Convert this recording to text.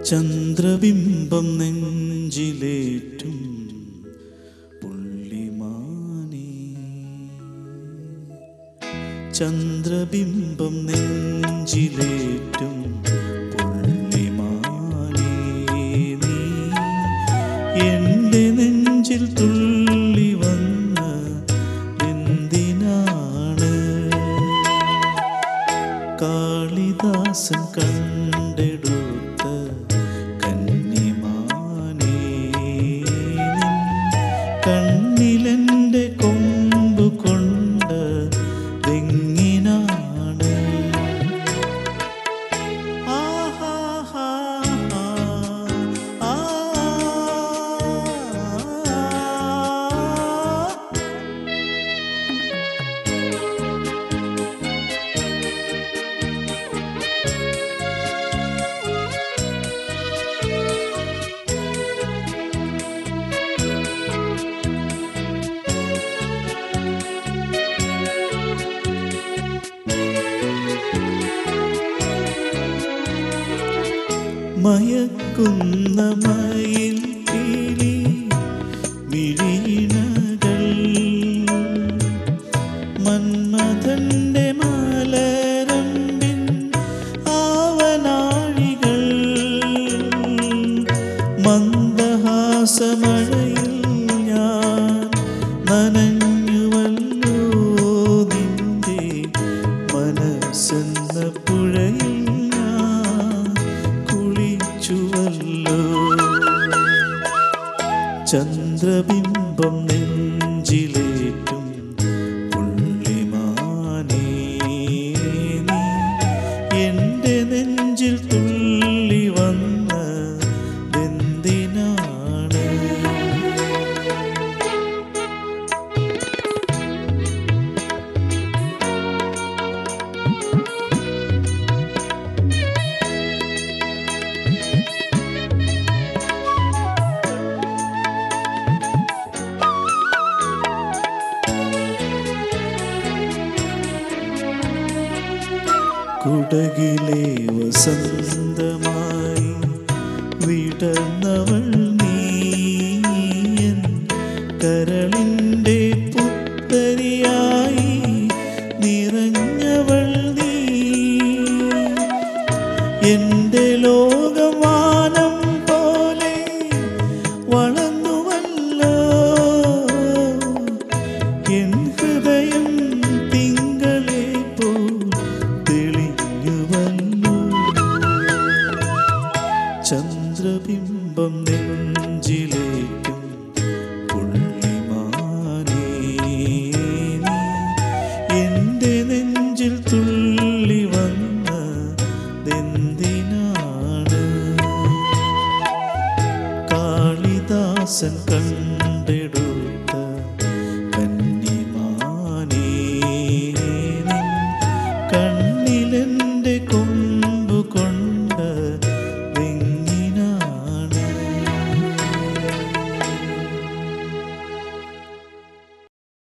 ചന്ദ്രബിംബം നെഞ്ചിലേറ്റും പുള്ളിമാനേ ചന്ദ്രബിംബം നെഞ്ചിലേറ്റും പുള്ളിമാനേ നീ എൻ്റെ നെഞ്ചിൽ തുള്ളി വന്ന എന്തിനാണ് കാളിദാസൻ കണ്ടെടുത്ത കന്നിമാനേ നിൻ കണ്ണിലെൻ്റെ കൊമ്പ് കൊണ്ട് തെങ്ങിനാണ് ആഹാഹാ, ആ മയക്കുന്ന മയിൽ കിളി വിഴീണകൾ മന്മഥന്റെ മലരമ്പിൻ ആവനാഴികൾ മന്ദഹാസമഴയിൽ ഞാൻ നനഞ്ഞുവല്ലോ നിന്റെ മനസ്സെന്ന പുഴയിൽ ഞാൻ കുളിച്ചുവല്ലോ ചന്ദ്രബിംബം നെഞ്ചിലേറ്റും പുള്ളിമാനേ നീ എൻ്റെ നെഞ്ചിൽ തുള്ളി വന്ന എന്തിനാണ് കുടകിലെ വസന്തമായി വിടർന്നവൾ നീയൻ കരളിൻ്റെ പുത്തരിയായി നിറഞ്ഞവൾ നീ എൻ്റെ ലോകം വാനം പോലെ വളർന്നുവല്ലോ എൻ ഹൃദയം തിങ്കളെ പോ തെളിഞ്ഞുവല്ലോ ചന്ദ്രബിംബം നെഞ്ചിലേക്കും പുള്ളിമാനേ നീ എൻ്റെ നെഞ്ചിൽ തുള്ളി വന്ന എന്തിനാണ് കാളിദാസൻ കണ്ടെടുത്ത